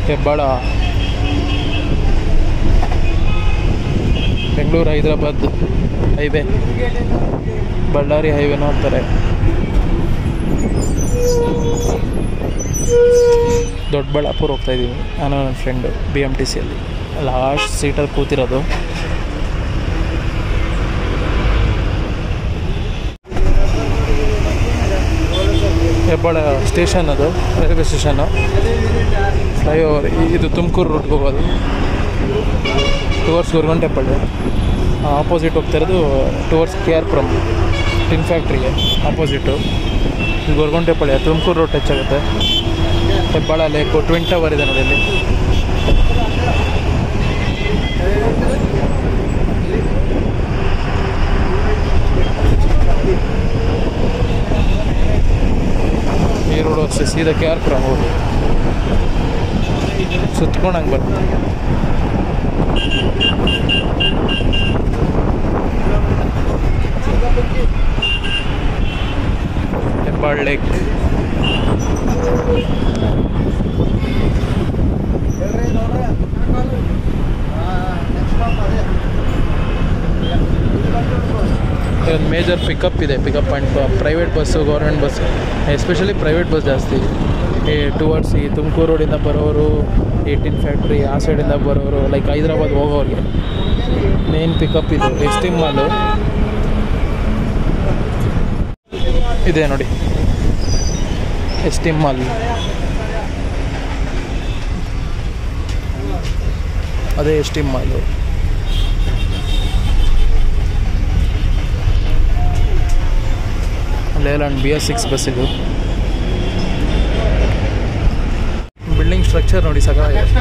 Hebbal Bengaluru Hyderabad highway Ballari ಹೈವೇನೂ ಅಂತಾರೆ ದೊಡ್ಡಬಳ್ಳಾಪುರ ಹೋಗ್ತಾ ಇದ್ದೀವಿ ನಾನು ನನ್ನ ಫ್ರೆಂಡು ಬಿ ಎಮ್ ಟಿ ಸಿಯಲ್ಲಿ ಲಾಸ್ಟ್ ಸೀಟಲ್ಲಿ ಕೂತಿರೋದು ಹೆಬ್ಬಾಳ ಸ್ಟೇಷನ್ ಅದು ರೈಲ್ವೆ ಸ್ಟೇಷನ್ನು ಫ್ಲೈಓವರ್ ಇದು ತುಮಕೂರು ರೂಟ್ಗೆ ಹೋಗೋದು ಟುವರ್ಸ್ ಗೊರಗುಂಟೆಪಳ್ಳಿ ಆಪೋಸಿಟ್ ಹೋಗ್ತಾ ಇರೋದು towards K R Puram tin ಫ್ಯಾಕ್ಟ್ರಿಗೆ ಆಪೋಸಿಟು ಇದು ಗೊರಗುಂಟೆಪಳ್ಳಿ ತುಮಕೂರು ರೂಟ್ ಟಚ್ ಆಗುತ್ತೆ ಹೆಬ್ಬಾಳ ಲೇಕು ಟ್ವಿನ್ ಟವರ್ ಇದೆ ನೋಡಿ ಇಲ್ಲಿ ಈ ರೋಡು ಅಷ್ಟೇ ಸೀದಾ ಕೆ ಆರ್ ಪುರಂ ಹೋಗಿ ಸುತ್ಕೊಂಡು ಹಂಗೆ ಬರುತ್ತೆ ಹೆಬ್ಬಾಳ್ ಲೇಕ್ ಒಂದು ಮೇಜರ್ ಪಿಕಪ್ ಇದೆ pickup point private bus government bus especially private bus ಜಾಸ್ತಿ ಈ ಟುವರ್ಡ್ಸ್ ಈ ತುಮಕೂರು ರೋಡಿಂದ ಬರೋರು ಏಟಿನ್ ಫ್ಯಾಕ್ಟ್ರಿ ಆ ಸೈಡಿಂದ ಬರೋರು ಲೈಕ್ ಹೈದ್ರಾಬಾದ್ ಹೋಗೋರಿಗೆ ಮೇನ್ ಪಿಕಪ್ ಇದು ಎಸ್ಟಿಮ್ ಮಾಲು ಇದೆ ನೋಡಿ ಎಸ್ಟಿಮ್ ಮಾಲ್ ಅದೇ Esteem mall Leyland B S six bus ಇದು ಬಿಲ್ಡಿಂಗ್ ಸ್ಟ್ರಕ್ಚರ್ ನೋಡಿ ಸಗ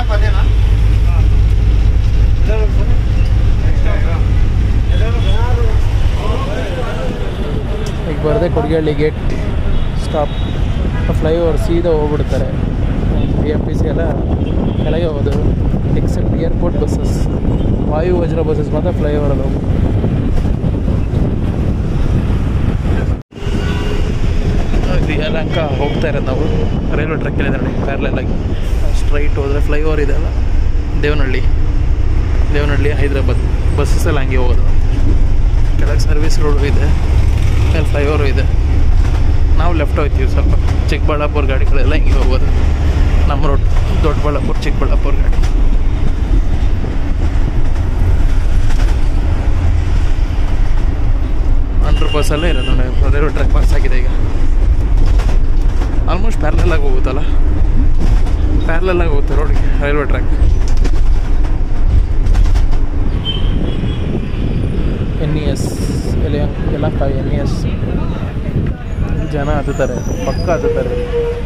ಈಗ ಬರದೆ ಕೊಡಗಳ್ಳಿ ಗೇಟ್ ಸ್ಟಾಪ್ ಫ್ಲೈಓವರ್ ಸೀದಾ ಹೋಗ್ಬಿಡ್ತಾರೆ ಬಿ ಎಫ್ ಪಿ ಸಿ ಎಲ್ಲ ಕೆಳಗೆ ಹೋಗೋದು ಎಕ್ಸೆಪ್ಟ್ ಏರ್ಪೋರ್ಟ್ ಬಸ್ಸಸ್ ವಾಯು ವಜ್ರ ಬಸ್ಸಸ್ ಮಾತ್ರ ಫ್ಲೈಓವರಲ್ಲಿ ಹೋಗ್ಬೋದು ಇದು ಯಲಹಂಕ ಹೋಗ್ತಾ ಇರೋದು ನಾವು ರೈಲ್ವೆ ಟ್ರ್ಯಾಕಲ್ಲಿ ಇದೆ ನೋಡಿ ಪ್ಯಾರಲೆಲ್ ಆಗಿ ಸ್ಟ್ರೈಟ್ ಹೋದರೆ ಫ್ಲೈಓವರ್ ಇದೆ ಅಲ್ಲ ದೇವನಹಳ್ಳಿ ದೇವನಹಳ್ಳಿ ಹೈದ್ರಾಬಾದ್ ಬಸ್ಸಸ್ಸಲ್ಲಿ ಹಂಗೆ ಹೋಗೋದು ಕೆಳಗೆ ಸರ್ವಿಸ್ ರೋಡು ಇದೆ ಮೇಲೆ ಫ್ಲೈಓವರು ಇದೆ ನಾವು ಲೆಫ್ಟ್ ಹೋಗ್ತೀವಿ ಸ್ವಲ್ಪ ಚಿಕ್ಕಬಳ್ಳಾಪುರ ಗಾಡಿಗಳೆಲ್ಲ ಹಿಂಗೆ ಹೋಗೋದು ನಮ್ಮ ರೋಡ್ ದೊಡ್ಡಬಳ್ಳಾಪುರ ಚಿಕ್ಕಬಳ್ಳಾಪುರ ಗಾಡಿ ಅಂಡ್ರ್ ಬಸ್ಸಲ್ಲೇ ಇರೋದು ನೋಡಿ ರೈಲ್ವೆ ಟ್ರ್ಯಾಕ್ ಪಾಸ್ ಆಗಿದೆ ಈಗ ಆಲ್ಮೋಸ್ಟ್ ಪ್ಯಾರಲಾಗಿ ಹೋಗುತ್ತಲ್ಲ ಪ್ಯಾರಲಾಗಿ ಹೋಗುತ್ತೆ ರೋಡಿಗೆ railway track N E S ಎಲ್ಲ ಯಲಹಂಕ ಎನ್ ಇ ಎಸ್ ಜನ ಹತ್ತುತ್ತಾರೆ ಪಕ್ಕ ಹತ್ತುತ್ತಾರೆ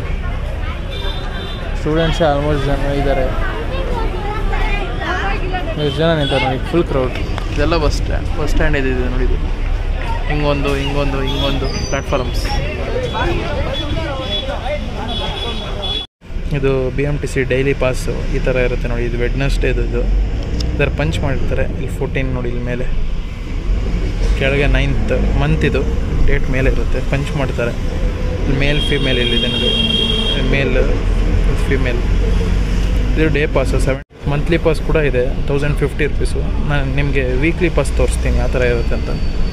ಸ್ಟೂಡೆಂಟ್ಸೇ ಆಲ್ಮೋಸ್ಟ್ ಜನ ಇದ್ದಾರೆ ಎಷ್ಟು ಜನ ನಿಂತಾರೆ ನೋಡಿ ಫುಲ್ ಕ್ರೌಡ್ ಇದೆಲ್ಲ ಬಸ್ ಸ್ಟ್ಯಾಂಡ್ ಬಸ್ ಸ್ಟ್ಯಾಂಡ್ ಇದೆ ಇದು ನೋಡಿ ಇದು ಹಿಂಗೊಂದು ಹಿಂಗೊಂದು ಹಿಂಗೊಂದು ಪ್ಲ್ಯಾಟ್ಫಾರ್ಮ್ಸ್ ಇದು B M T C daily pass ಈ ಥರ ಇರುತ್ತೆ ನೋಡಿ ಇದು ವೆಡ್ನೆಸ್ಡೇದು ಇದು ಇದರ ಪಂಚ್ ಮಾಡಿರ್ತಾರೆ ಇಲ್ಲಿ ಫೋರ್ಟೀನ್ ನೋಡಿ ಇಲ್ಲಿ ಮೇಲೆ ಕೆಳಗೆ ನೈನ್ತ್ ಮಂತ್ ಇದು ಡೇಟ್ ಮೇಲೆ ಇರುತ್ತೆ ಪಂಚ್ ಮಾಡ್ತಾರೆ ಮೇಲ್ ಫಿಮೇಲ್ ಇಲ್ಲಿದೆ ನೋಡಿ ಮೇಲ್ ಫಿಮೇಲ್ ಇದು day pass seven monthly pass ಕೂಡ ಇದೆ ತೌಸಂಡ್ ಫಿಫ್ಟಿ ರುಪೀಸು ನಾನು ನಿಮಗೆ ವೀಕ್ಲಿ ಪಾಸ್ ತೋರಿಸ್ತೀನಿ ಆ ಥರ ಇರುತ್ತೆ ಅಂತ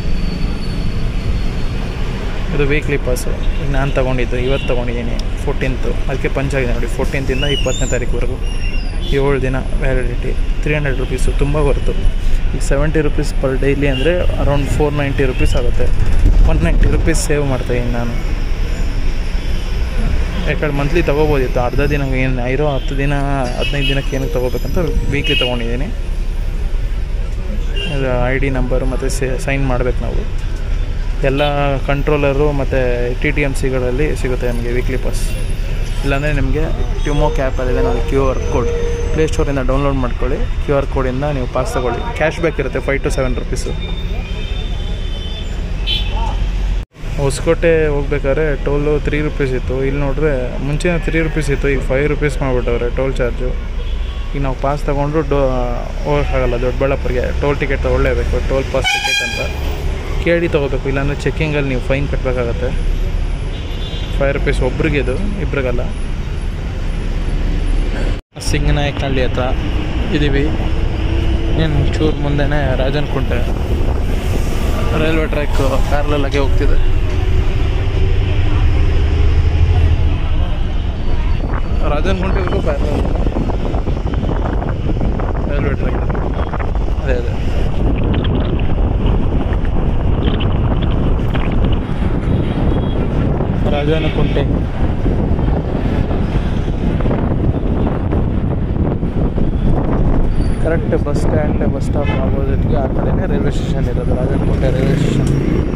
ಇದು ವೀಕ್ಲಿ ಪಾಸು ಈಗ ನಾನು ತೊಗೊಂಡಿದ್ದು ಇವತ್ತು ತೊಗೊಂಡಿದ್ದೀನಿ ಫೋರ್ಟೀನ್ತು ಅದಕ್ಕೆ ಪಂಚಾಗಿದೆ ನೋಡಿ ಫೋರ್ಟೀನ್ತಿಂದ ಇಪ್ಪತ್ತನೇ ತಾರೀಕುವರೆಗೂ ಏಳು ದಿನ ವ್ಯಾಲಿಡಿಟಿ ತ್ರೀ ಹಂಡ್ರೆಡ್ ರುಪೀಸು ತುಂಬ ಬರ್ತು ಈಗ ಸೆವೆಂಟಿ ರುಪೀಸ್ ಪರ್ ಡೈಲಿ ಅಂದರೆ ಅರೌಂಡ್ ಫೋರ್ ನೈಂಟಿ ರುಪೀಸ್ ಆಗುತ್ತೆ ಒನ್ ನೈಂಟಿ ರುಪೀಸ್ ಸೇವ್ ಮಾಡ್ತಾಯಿದ್ದೀನಿ ನಾನು ಯಾಕಂದ್ರೆ ಮಂತ್ಲಿ ತೊಗೋಬೋದಿತ್ತು ಅರ್ಧ ದಿನ ಏನು ಇರೋ ಹತ್ತು ದಿನ ಹದಿನೈದು ದಿನಕ್ಕೆ ಏನಕ್ಕೆ ತೊಗೋಬೇಕಂತ ವೀಕ್ಲಿ ತೊಗೊಂಡಿದ್ದೀನಿ ಇದು ಐ ಡಿ ನಂಬರು ಮತ್ತು ಸೈನ್ ಮಾಡಬೇಕು ನಾವು ಎಲ್ಲ ಕಂಟ್ರೋಲರು ಮತ್ತು ಟಿ ಟಿ ಎಮ್ ಸಿಗಳಲ್ಲಿ ಸಿಗುತ್ತೆ ನಮಗೆ ವೀಕ್ಲಿ ಪಾಸ್ ಇಲ್ಲಾಂದರೆ ನಿಮಗೆ ಟ್ಯೂಮೋ ಕ್ಯಾಪಲ್ಲಿದೆ ನೋಡಿ ಕ್ಯೂ ಆರ್ ಕೋಡ್ ಪ್ಲೇಸ್ಟೋರಿಂದ ಡೌನ್ಲೋಡ್ ಮಾಡ್ಕೊಳ್ಳಿ ಕ್ಯೂ ಆರ್ ಕೋಡಿಂದ ನೀವು ಪಾಸ್ ತೊಗೊಳ್ಳಿ ಕ್ಯಾಶ್ ಬ್ಯಾಕ್ ಇರುತ್ತೆ five to seven rupees Hosakote ಹೋಗ್ಬೇಕಾದ್ರೆ ಟೋಲು ತ್ರೀ ರುಪೀಸ್ ಇತ್ತು ಇಲ್ಲಿ ನೋಡಿದ್ರೆ ಮುಂಚೆ ತ್ರೀ ರುಪೀಸ್ ಇತ್ತು ಈಗ ಫೈವ್ ರುಪೀಸ್ ಮಾಡಿಬಿಟ್ಟವ್ರೆ ಟೋಲ್ ಚಾರ್ಜು ಈಗ ನಾವು ಪಾಸ್ ತೊಗೊಂಡು ಡೋ ಹೋಗೋಕ್ಕಾಗಲ್ಲ ದೊಡ್ಡಬಳ್ಳಾಪುರಿಗೆ ಟೋಲ್ ಟಿಕೆಟ್ ತೊಗೊಳ್ಳೇಬೇಕು ಟೋಲ್ ಪಾಸ್ ಟಿಕೆಟ್ ಅಂತ ಕೇಳಿ ತೊಗೋಬೇಕು ಇಲ್ಲಾಂದರೆ ಚೆಕ್ಕಿಂಗಲ್ಲಿ ನೀವು ಫೈನ್ ಕಟ್ಟಬೇಕಾಗತ್ತೆ ಫೈವ್ ರುಪೀಸ್ ಒಬ್ರಿಗೆ ಇದು ಇಬ್ರಿಗಲ್ಲ ಸಿಂಗನಾಯಕನಹಳ್ಳಿ ಹತ್ರ ಇದ್ದೀವಿ ಏನು ಚೂರು ಮುಂದೆನೇ ರಾಜನಕುಂಟೆ ರೈಲ್ವೆ ಟ್ರ್ಯಾಕ್ ಪ್ಯಾರಲಾಗೆ ಹೋಗ್ತಿದೆ ರಾಜನಕುಂಟೆಗೂ ಪ್ಯಾರಲ್ ರೈಲ್ವೆ ಟ್ರ್ಯಾಕ್ ಅದೇ ಅದೇ Rajanakunte correct bus stand bus stop ಆಗೋದಕ್ಕೆ ಆ ಕಡೆನೇ ರೈಲ್ವೆ ಸ್ಟೇಷನ್ ಇರೋದು ರಾಜನಕುಂಟೆ ರೈಲ್ವೆ ಸ್ಟೇಷನ್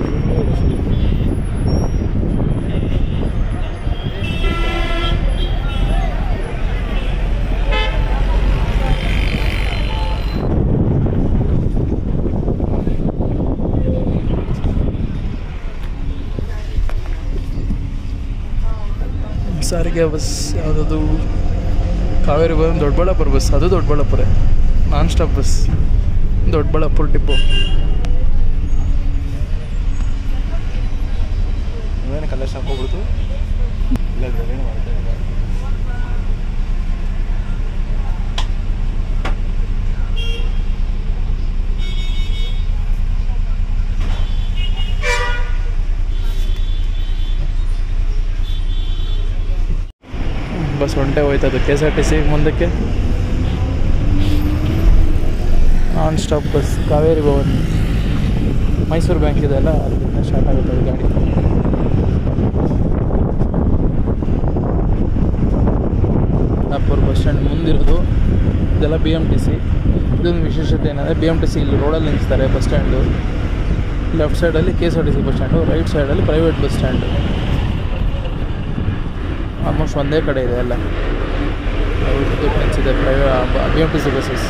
ಸಾರಿಗೆ ಬಸ್ ಯಾವುದದು ಕಾವೇರಿ ಬಸ್ ದೊಡ್ಡಬಳ್ಳಾಪುರ ಬಸ್ ಅದು Doddaballapura non stop bus Doddaballapura depot ನೀವೇನು ಕಲ್ಲೇಶ್ ಹಾಕೋಗ್ಬಿಡ್ತು ಇಲ್ಲ ಏನು ಮಾಡ್ತಾ ಇಲ್ಲ ಬಸ್ ಹೊಂಟೆ ಹೋಯ್ತದು K S R T C ಮುಂದಕ್ಕೆ non stop bus Kaveri Bhavan Mysuru bank ಇದೆಲ್ಲ ಅಲ್ಲಿಂದ ಸ್ಟಾರ್ಟ್ ಆಗುತ್ತೆ ಅದು ಗಾಡಿ ನಾಗ್ಪುರ್ ಬಸ್ ಸ್ಟ್ಯಾಂಡ್ ಮುಂದಿರೋದು ಇದೆಲ್ಲ ಬಿ ಎಮ್ ಟಿ ಸಿ ಇದೊಂದು ವಿಶೇಷತೆ ಏನಂದರೆ ಬಿ ಎಮ್ ಟಿ ಸಿ ಇಲ್ಲಿ ರೋಡಲ್ಲಿ ನಿಲ್ಲಿಸ್ತಾರೆ ಬಸ್ ಸ್ಟ್ಯಾಂಡು ಲೆಫ್ಟ್ ಸೈಡಲ್ಲಿ K S R T C bus stand right ಸೈಡಲ್ಲಿ ಪ್ರೈವೇಟ್ ಬಸ್ ಸ್ಟ್ಯಾಂಡು ಆಲ್ಮೋಸ್ಟ್ ಒಂದೇ ಕಡೆ ಇದೆ ಎಲ್ಲ ಡಿಫ್ರೆನ್ಸ್ ಇದೆ private B M T C buses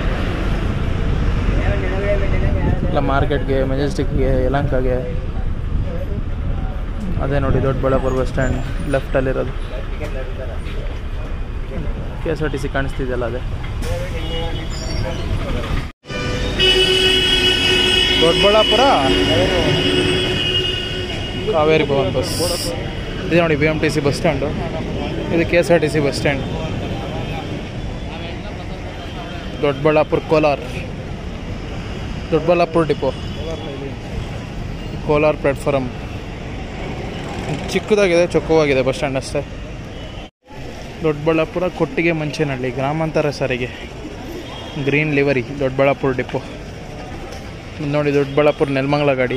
ಎಲ್ಲ ಮಾರ್ಕೆಟ್ಗೆ ಮೆಜೆಸ್ಟಿಕ್ಗೆ ಯಲಂಕಾಗೆ ಅದೇ ನೋಡಿ ದೊಡ್ಡಬಳ್ಳಾಪುರ ಬಸ್ ಸ್ಟ್ಯಾಂಡ್ ಲೆಫ್ಟಲ್ಲಿರೋದು K S R T C ಕಾಣಿಸ್ತಿದೆಯಲ್ಲ ಅದೇ ದೊಡ್ಡಬಳ್ಳಾಪುರ ಕಾವೇರಿ ಭವನ್ ಬಸ್ ಇದು ನೋಡಿ B M T C bus stand ಇದು K S R T C bus stand Doddaballapura Kolar Doddaballapura depot Kolar platform ಚಿಕ್ಕದಾಗಿದೆ ಚೊಕ್ಕವಾಗಿದೆ ಬಸ್ ಸ್ಟ್ಯಾಂಡ್ ಅಷ್ಟೇ ದೊಡ್ಡಬಳ್ಳಾಪುರ ಕೊಟ್ಟಿಗೆ ಮಂಚೇನಹಳ್ಳಿ ಗ್ರಾಮಾಂತರ ಸಾರಿಗೆ ಗ್ರೀನ್ ಲಿವರಿ ದೊಡ್ಡಬಳ್ಳಾಪುರ ಡಿಪೋ ಇದು ನೋಡಿ ದೊಡ್ಡಬಳ್ಳಾಪುರ ನೆಲಮಂಗಲ ಗಾಡಿ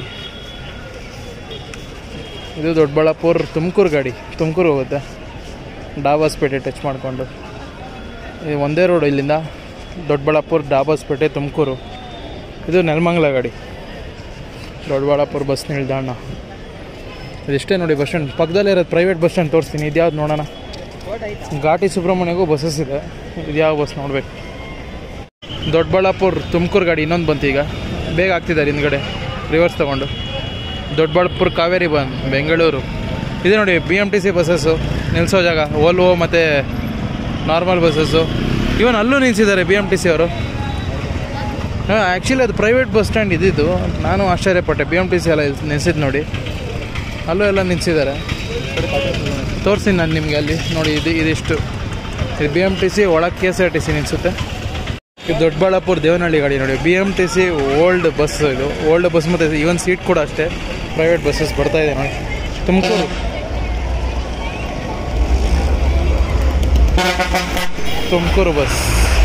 ಇದು ದೊಡ್ಡಬಳ್ಳಾಪುರ ತುಮಕೂರು ಗಾಡಿ ತುಮಕೂರು ಹೋಗುತ್ತೆ ಡಾಬಾಸ್ಪೇಟೆ ಟಚ್ ಮಾಡಿಕೊಂಡು ಇದು ಒಂದೇ ರೋಡ್ ಇಲ್ಲಿಂದ ದೊಡ್ಡಬಳ್ಳಾಪುರ ಡಾಬಾಸ್ಪೇಟೆ ತುಮಕೂರು ಇದು ನೆಲಮಂಗಲ ಗಾಡಿ ದೊಡ್ಡಬಳ್ಳಾಪುರ ಬಸ್ ನಿಲ್ದಾಣ ಇದಿಷ್ಟೇ ನೋಡಿ ಬಸ್ ಸ್ಟ್ಯಾಂಡ್ ಪಕ್ಕದಲ್ಲೇ ಇರೋದು ಪ್ರೈವೇಟ್ ಬಸ್ ಸ್ಟ್ಯಾಂಡ್ ತೋರಿಸ್ತೀನಿ ಇದ್ಯಾವ್ದು ನೋಡೋಣ ಘಾಟಿ ಸುಬ್ರಹ್ಮಣ್ಯಗೂ ಬಸ್ಸಸ್ ಇದೆ ಇದ್ಯಾವ ಬಸ್ ನೋಡಬೇಕು ದೊಡ್ಡಬಳ್ಳಾಪುರ ತುಮಕೂರು ಗಾಡಿ ಇನ್ನೊಂದು ಬಂತು ಈಗ ಬೇಗ ಆಗ್ತಿದ್ದಾರೆ ಹಿಂದ್ಗಡೆ ರಿವರ್ಸ್ ತೊಗೊಂಡು ದೊಡ್ಡಬಳ್ಳಾಪುರ ಕಾವೇರಿ ಬನ್ ಬೆಂಗಳೂರು ಇದೆ ನೋಡಿ B M T C buses ನಿಲ್ಲಿಸೋ ಜಾಗ ಓಲ್ವೋ ಮತ್ತು ನಾರ್ಮಲ್ ಬಸ್ಸಸ್ಸು ಇವನ್ ಅಲ್ಲೂ ನಿಲ್ಲಿಸಿದ್ದಾರೆ ಬಿ ಎಮ್ ಟಿ ಸಿ ಅವರು ಹಾಂ ಆ್ಯಕ್ಚುಲಿ ಅದು ಪ್ರೈವೇಟ್ ಬಸ್ ಸ್ಟ್ಯಾಂಡ್ ಇದ್ದಿದ್ದು ನಾನು ಆಶ್ಚರ್ಯಪಟ್ಟೆ ಬಿ ಎಮ್ ಟಿ ಸಿ ಎಲ್ಲ ನಿಲ್ಸಿದ್ದು ನೋಡಿ ಅಲ್ಲೂ ಎಲ್ಲ ನಿಲ್ಲಿಸಿದ್ದಾರೆ ತೋರಿಸ್ತೀನಿ ನಾನು ನಿಮಗೆ ಅಲ್ಲಿ ನೋಡಿ ಇದು ಇದಿಷ್ಟು ಇದು ಬಿ ಎಮ್ ಟಿ ಸಿ ಒಳಗೆ K S R T C ನಿಲ್ಲಿಸುತ್ತೆ ಇದು ದೊಡ್ಡಬಳ್ಳಾಪುರ ದೇವನಹಳ್ಳಿ ಗಾಡಿ ನೋಡಿ B M T C old bus ಇದು ಓಲ್ಡ್ ಬಸ್ ಮತ್ತು ಇವನ್ ಸೀಟ್ ಕೂಡ ಅಷ್ಟೇ ಪ್ರೈವೇಟ್ ಬಸ್ಸಸ್ ಬರ್ತಾ ಇದೆ ನೋಡಿ ತುಮಕೂರು ತುಮಕೂರು ಬಸ್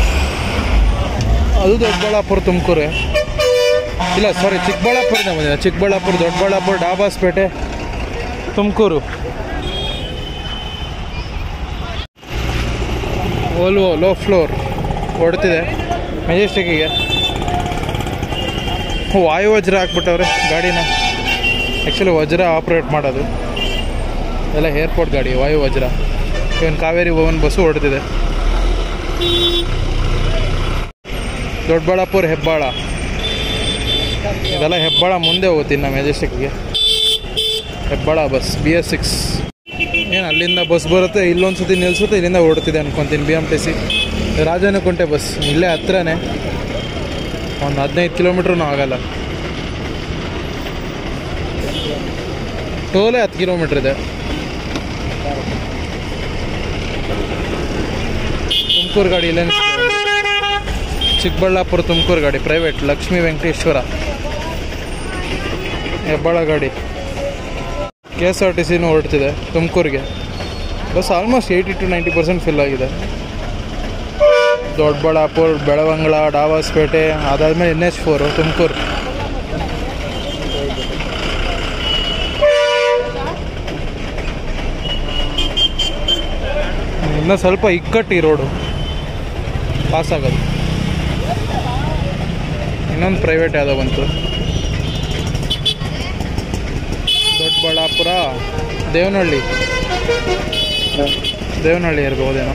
ಅದು ದೊಡ್ಡಬಳ್ಳಾಪುರ ತುಮಕೂರು ಇಲ್ಲ ಸಾರಿ ಚಿಕ್ಕಬಳ್ಳಾಪುರದಿಂದ ಬಂದಿದೆ Chikkaballapura Doddaballapura Dobbaspet Tumakuru Volvo low floor ಹೊಡ್ತಿದೆ ಮೆಜೆಸ್ಟಿಕ್ಕಿಗೆ ವಾಯು ವಜ್ರ ಹಾಕ್ಬಿಟ್ಟವ್ರೆ ಗಾಡಿನ ಆ್ಯಕ್ಚುಲಿ ವಜ್ರ ಆಪ್ರೇಟ್ ಮಾಡೋದು ಎಲ್ಲ ಏರ್ಪೋರ್ಟ್ ಗಾಡಿ ವಾಯು ವಜ್ರ ಇವನ್ ಕಾವೇರಿ ಭವನ್ ಬಸ್ಸು ಹೊಡ್ತಿದೆ ದೊಡ್ಡಬಳ್ಳಾಪುರ ಹೆಬ್ಬಾಳ ಇದೆಲ್ಲ ಹೆಬ್ಬಾಳ ಮುಂದೆ ಹೋಗುತ್ತೆ ಇನ್ನು ಮೆಜೆಸ್ಟಿಕ್ಗೆ Hebbal bus B S six ಏನು ಅಲ್ಲಿಂದ ಬಸ್ ಬರುತ್ತೆ ಇಲ್ಲೊಂದು ಸತಿ ನಿಲ್ಲಿಸುತ್ತೆ ಇಲ್ಲಿಂದ ಓಡ್ತಿದೆ ಅನ್ಕೊತೀನಿ B M T C Rajanakunte bus ಇಲ್ಲೇ ಹತ್ರನೇ ಒಂದು ಹದಿನೈದು ಕಿಲೋಮೀಟ್ರೂ ಆಗಲ್ಲ ಟೋಲೇ ಹತ್ತು ಕಿಲೋಮೀಟ್ರ್ ಇದೆ ತುಮಕೂರು ಗಾಡಿ ಇಲ್ಲೇ ನಿಲ್ಸಿದೆ. ಚಿಕ್ಕಬಳ್ಳಾಪುರ ತುಮಕೂರು ಗಾಡಿ ಪ್ರೈವೇಟ್ ಲಕ್ಷ್ಮೀ ವೆಂಕಟೇಶ್ವರ ಹೆಬ್ಬಾಳ ಗಾಡಿ ಕೆ ಎಸ್ ಆರ್ ಟಿ ಸಿನೂ ಹೊರಡ್ತಿದೆ ತುಮಕೂರಿಗೆ bus almost eighty to ninety percent fill ಆಗಿದೆ ದೊಡ್ಡಬಳ್ಳಾಪುರ ಬೆಳವಂಗಲ ಡಾವಾಸ್ಪೇಟೆ ಅದಾದಮೇಲೆ ಎನ್ ಎಚ್ ಫೋರು ತುಮಕೂರು ಇನ್ನೂ ಸ್ವಲ್ಪ ಇಕ್ಕಟ್ಟು ಈ ರೋಡು ಪಾಸ್ ಆಗೋದು ಇನ್ನೊಂದು ಪ್ರೈವೇಟ್ ಯಾವುದೋ ಬಂತು ದೊಡ್ಡಬಳ್ಳಾಪುರ ದೇವನಹಳ್ಳಿ ದೇವನಹಳ್ಳಿ ಇರ್ಬೋದೇನೋ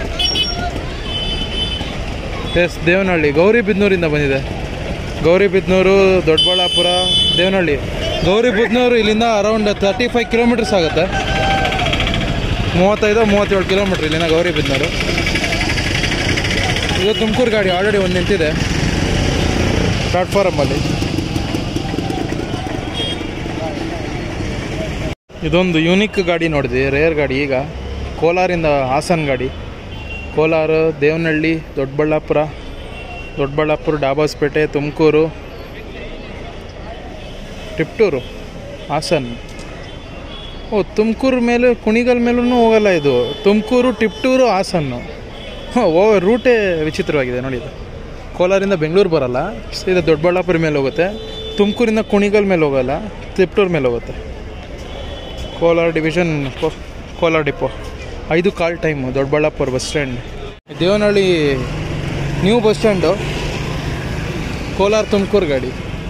ಎಸ್ ದೇವನಹಳ್ಳಿ ಗೌರಿಬಿದ್ನೂರಿಂದ ಬಂದಿದೆ ಗೌರಿಬಿದ್ನೂರು ದೊಡ್ಡಬಳ್ಳಾಪುರ ದೇವನಹಳ್ಳಿ ಗೌರಿಬಿದ್ನೂರು ಇಲ್ಲಿಂದ ಅರೌಂಡ್ ತರ್ಟಿ ಫೈವ್ ಕಿಲೋಮೀಟರ್ಸ್ ಆಗುತ್ತೆ ಮೂವತ್ತೈದು ಮೂವತ್ತೇಳು ಕಿಲೋಮೀಟ್ರ್ ಇಲ್ಲಿಂದ ಗೌರಿಬಿದ್ನೂರು ಇದು ತುಮಕೂರು ಗಾಡಿ ಆಲ್ರೆಡಿ ಒಂದು ನಿಂತಿದೆ ಪ್ಲಾಟ್ಫಾರಮಲ್ಲಿ ಇದೊಂದು ಯೂನಿಕ್ ಗಾಡಿ ನೋಡಿದೆ ರೇರ್ ಗಾಡಿ ಈಗ ಕೋಲಾರಿಂದ ಹಾಸನ್ ಗಾಡಿ ಕೋಲಾರ ದೇವನಹಳ್ಳಿ ದೊಡ್ಡಬಳ್ಳಾಪುರ ದೊಡ್ಡಬಳ್ಳಾಪುರ ಡಾಬಾಸ್ಪೇಟೆ ತುಮಕೂರು ಟಿಪ್ಟೂರು ಹಾಸನ್ ಓ ತುಮಕೂರು ಮೇಲೆ ಕುಣಿಗಲ್ ಮೇಲೂ ಹೋಗಲ್ಲ ಇದು ತುಮಕೂರು ಟಿಪ್ಟೂರು ಹಾಸನ್ನು ಹಾಂ ಓ ರೂಟೇ ವಿಚಿತ್ರವಾಗಿದೆ ನೋಡಿ ಇದು ಕೋಲಾರಿಂದ ಬೆಂಗಳೂರು ಬರಲ್ಲ ಇದು ದೊಡ್ಡಬಳ್ಳಾಪುರ ಮೇಲೆ ಹೋಗುತ್ತೆ ತುಮಕೂರಿಂದ ಕುಣಿಗಲ್ ಮೇಲೆ ಹೋಗಲ್ಲ ತಿಪ್ಟೂರು ಮೇಲೆ ಹೋಗುತ್ತೆ ಕೋಲಾರ ಡಿವಿಷನ್ ಕೋ- ಕೋಲಾರ ಡಿಪೋ ಐದು ಕಾಲ್ time Doddaballapura bus stand Devanahalli new bus stand Kolar Tumakuru ಗಾಡಿ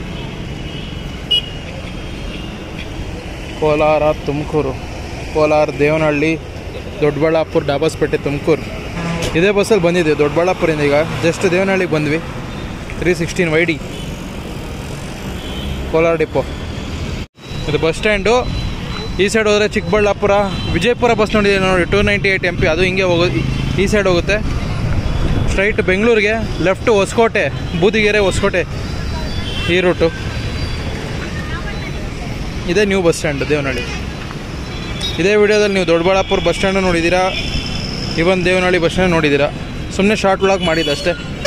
ಕೋಲಾರ ತುಮಕೂರು ಕೋಲಾರ ದೇವನಹಳ್ಳಿ ದೊಡ್ಡಬಳ್ಳಾಪುರ ಡಾಬಾಸ್ಪೇಟೆ ತುಮಕೂರು ಇದೇ ಬಸ್ಸಲ್ಲಿ ಬಂದಿದ್ದೆ ದೊಡ್ಡಬಳ್ಳಾಪುರಿಂದ ಈಗ ಜಸ್ಟ್ ದೇವನಹಳ್ಳಿಗೆ ಬಂದ್ವಿ three sixteen Y D Kolar depot ಇದು ಬಸ್ ಸ್ಟ್ಯಾಂಡು ಈ ಸೈಡ್ ಹೋದರೆ ಚಿಕ್ಕಬಳ್ಳಾಪುರ ವಿಜಯಪುರ ಬಸ್ ನೋಡಿದೆ ನೋಡಿ two ninety eight M P ಅದು ಹಿಂಗೆ ಹೋಗೋದು ಈ ಸೈಡ್ ಹೋಗುತ್ತೆ ಸ್ಟ್ರೈಟ್ ಬೆಂಗಳೂರಿಗೆ ಲೆಫ್ಟು ಹೊಸಕೋಟೆ ಬೂದಿಗೆರೆ ಹೊಸಕೋಟೆ ಈ ರೂಟು ಇದೇ ನ್ಯೂ ಬಸ್ ಸ್ಟ್ಯಾಂಡ್ ದೇವನಹಳ್ಳಿ ಇದೇ ವಿಡಿಯೋದಲ್ಲಿ ನೀವು ದೊಡ್ಡಬಳ್ಳಾಪುರ ಬಸ್ ಸ್ಟ್ಯಾಂಡು ನೋಡಿದ್ದೀರಾ ಇವನ್ ದೇವನಹಳ್ಳಿ ಬಸ್ ಸ್ಟ್ಯಾಂಡ್ ನೋಡಿದ್ದೀರಾ ಸುಮ್ಮನೆ ಶಾರ್ಟ್ ವ್ಲಾಗ್ ಮಾಡಿದ್ದು ಅಷ್ಟೇ